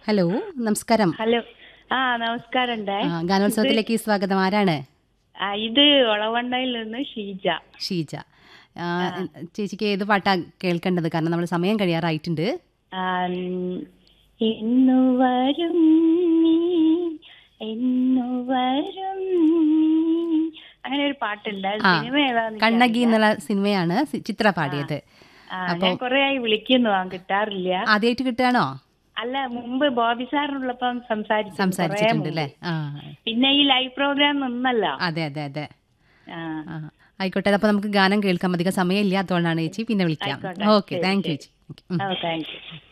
Hello നമസ്കാരം hello ആ നമസ്കാരണ്ടേ ആ, ഗാനോത്സവത്തിലേക്ക് സ്വാഗതം ആരാണ് ആ, ഇത് ഒളവണ്ണയിൽ നിന്ന് ഷീജ ഷീജ ആ, ചേച്ചിക്ക് ഏത് പാട്ടാ കേൾക്കേണ്ടത് കാരണം നമ്മുടെ സമയം കഴിയാറായിട്ടുണ്ട് ആ, ഉം, എന്നു വരും നീ എന്നു വരും നീ അങ്ങനെ ഒരു പാട്ടുണ്ട് അത് ആ, സിനിമ ഏതാന്ന് കണ്ണകി എന്നുള്ള സിനിമയാണ് സി- ചിത്ര പാടിയത് ആ, ഞാൻ കൊറേ ആയി വിളിക്കുന്നു ആ കിട്ടാറില്ല ആദ്യമായിട്ട് കിട്ടുകയാണോ അല്ല മുമ്പ് ബോബി സാറിനുള്ളപ്പം സംസാരിച്ചു സംസാരിച്ചിട്ടുണ്ട് അല്ലേ ആ പിന്നെ ഈ ലൈവ് പ്രോഗ്രാം നിന്നല്ലോ അതെ അതെ അതെ ആ ആ ആയിക്കോട്ടെ അപ്പോൾ നമുക്ക് ഗാനം കേൾക്കാം അധികം സമയമില്ല അതുകൊണ്ടാണ് ചേച്ചി പിന്നെ വിളിക്കാം ആയിക്കോട്ടെ. ഓക്കെ താങ്ക് യു ചേച്ചി Okay. ഉം. ഓ താങ്ക് യു